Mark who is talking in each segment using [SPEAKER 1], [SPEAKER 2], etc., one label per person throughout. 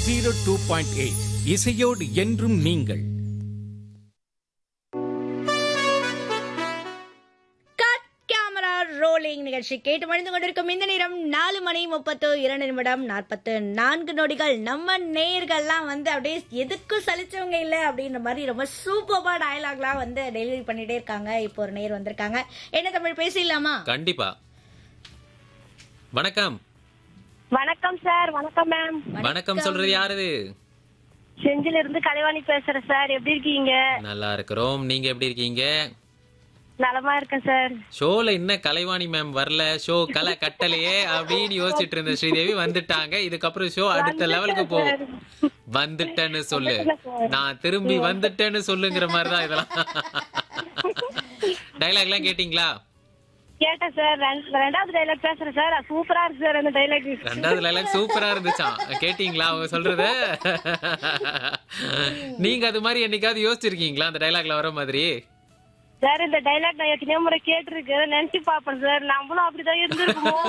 [SPEAKER 1] Zero two point eight இசையோடு என்றும் நீங்கள்
[SPEAKER 2] கட் கேமரா ரோலிங் நிகழ்ச்சி கேட்டு மணிந்து கொண்டிருக்கும் இந்த நேரம் நாலு மணி முப்பத்து இரண்டு நிமிடம் நாற்பத்து நான்கு நொடிகள் நம்ம நேயர்கள்லாம் வந்து அப்படியே எதுக்கும் சலிச்சவங்க இல்ல அப்படின்ற மாதிரி ரொம்ப சூப்பர்பா டயலாக்லாம் வந்து டெலிவரி பண்ணிட்டே இருக்காங்க இப்போ ஒரு நேர் வந்திருக்காங்க என்ன தமிழ் பேசிடலாமா
[SPEAKER 3] கண்டிப்பா வணக்கம்
[SPEAKER 4] வணக்கம் சார் வணக்கம் மேம்
[SPEAKER 3] வணக்கம் சொல்றது யாரு
[SPEAKER 4] செஞ்சில இருந்து கலைவாணி பேசுறேன் சார் எப்படி இருக்கீங்க
[SPEAKER 3] நல்லா இருக்கிறோம் நீங்க எப்படி இருக்கீங்க
[SPEAKER 4] நலமா இருக்கேன் சார்
[SPEAKER 3] ஷோல என்ன கலைவாணி மேம் வரல ஷோ கலை கட்டலையே அப்படின்னு யோசிச்சுட்டு இருந்த ஸ்ரீதேவி வந்துட்டாங்க இதுக்கப்புறம் ஷோ அடுத்த லெவலுக்கு போகும் வந்துட்டேன்னு சொல்லு நான் திரும்பி வந்துட்டேன்னு சொல்லுங்கிற மாதிரி தான் இதெல்லாம் டைலாக் எல்லாம் கேட்டீங்களா
[SPEAKER 4] கேட்டேன் சார் ரெண்டு- ரெண்டாவது டைலாக் பேசுறேன் சார் சூப்பரா இருக்கு சார் அந்த டைலாக்
[SPEAKER 3] ரெண்டாவது டைலாக் சூப்பரா இருந்துச்சாம் கேட்டீங்களா அவங்க சொல்றத நீங்க அது மாதிரி என்னைக்காவது யோசிச்சிருக்கீங்களா அந்த டைலாக்ல வர மாதிரி
[SPEAKER 4] சார் இந்த டைலாக் நான் எத்தனையோ முறை கேட்டிருக்கேன் நினைச்சு பாப்பேன் சார் நம்மளும் அப்படிதான் இருந்திருக்கோம்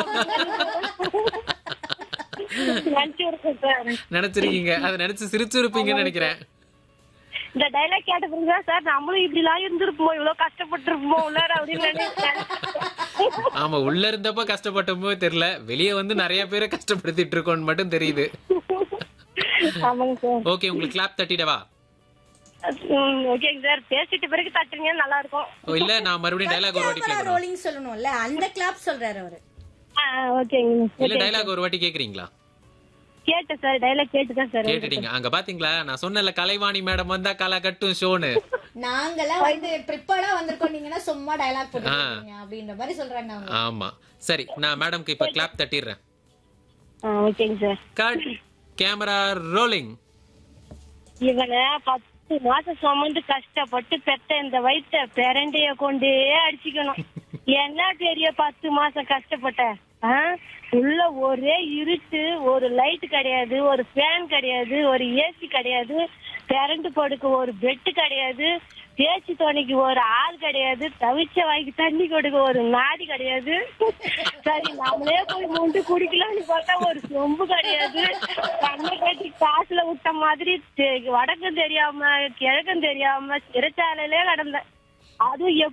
[SPEAKER 4] நினைச்சு இருக்கேன் சார்
[SPEAKER 3] நினைச்சிருக்கீங்க அதை நினைச்சு சிரிச்சிருப்பீங்கன்னு நினைக்கிறேன்
[SPEAKER 4] இந்த டைலாக் கேட்ட பிறகு சார் நம்மளும் இப்படி எல்லாம் இருந்திருப்போம் இவ்வளவு கஷ்டப்பட்டு இருப்போம் உள்ளார அப்படின்னு நினைச்சேன்
[SPEAKER 3] ஆமா உள்ள இருந்தப்ப கஷ்டப்பட்டமோ தெரியல வெளியே வந்து நிறைய பேரை கஷ்டப்படுத்திட்டு இருக்கோம்னு மட்டும் தெரியுது
[SPEAKER 4] ஆமாங்க சார்
[SPEAKER 3] ஓகே உங்களுக்கு கிளாப் தட்டிடவா
[SPEAKER 4] ம், ஓகேங்க சார் பேசிட்ட பிறகு தட்டுறீங்க நல்லா இருக்கும்
[SPEAKER 3] ஓ, இல்ல நான் மறுபடியும் டைலாக் ஒரு வாட்டி
[SPEAKER 2] கேமரா
[SPEAKER 3] கேட்கணும்
[SPEAKER 2] ரோலிங் சொல்லணும்ல அந்த கிளாப் சொல்றாரு அவரு
[SPEAKER 4] ஆ, ஓகேங்க
[SPEAKER 3] இல்ல டைலாக் ஒரு வாட்டி கேக்குறீங்களா
[SPEAKER 4] கேட்டேன் சார் டைலாக் கேட்டுதான் சார்
[SPEAKER 3] கேட்டுட்டீங்க அங்க பாத்தீங்களா நான் சொன்னேன்ல கலைவாணி மேடம் வந்தா கலை கட்டும் ஷோன்னு
[SPEAKER 2] நாங்கெல்லாம் வந்து ப்ரிப்பேர்டா வந்திருக்கோம் சும்மா டயலாக் போட்டுருக்கீங்க அப்படின்ற மாதிரி சொல்றாங்க அவங்க
[SPEAKER 3] ஆமா சரி நான் மேடம்க்கு இப்ப கிளாப் தட்டிடுறேன்
[SPEAKER 4] ஆ, ஓகேங்க சார்
[SPEAKER 3] கட் கேமரா ரோலிங்
[SPEAKER 4] இவனை பத்து மாசம் சுமந்து கஷ்டப்பட்டு பெத்த இந்த வயிற்ற பெரண்டைய கொண்டே அடிச்சுக்கணும் என்ன பெரிய பத்து மாசம் கஷ்டப்பட்ட ஆ? உள்ள ஒரே இருட்டு ஒரு லைட் கிடையாது ஒரு ஃபேன் கிடையாது ஒரு ஏசி கிடையாது கரண்ட் படுக்க ஒரு பெட்டு கிடையாது பேச்சு துணைக்கு ஒரு ஆள் கிடையாது தவிச்ச வாய்க்கு தண்ணி கொடுக்க ஒரு நாடி கிடையாது சரி நம்மளே போய் முண்டு குடிக்கலாம்னு பார்த்தா ஒரு சொம்பு கிடையாது கண்ணை கட்டி காசுல விட்ட மாதிரி தெ- வடக்கும் தெரியாம கிழக்கும் தெரியாம சிறைச்சாலையிலே கடந்தேன் அதுவும்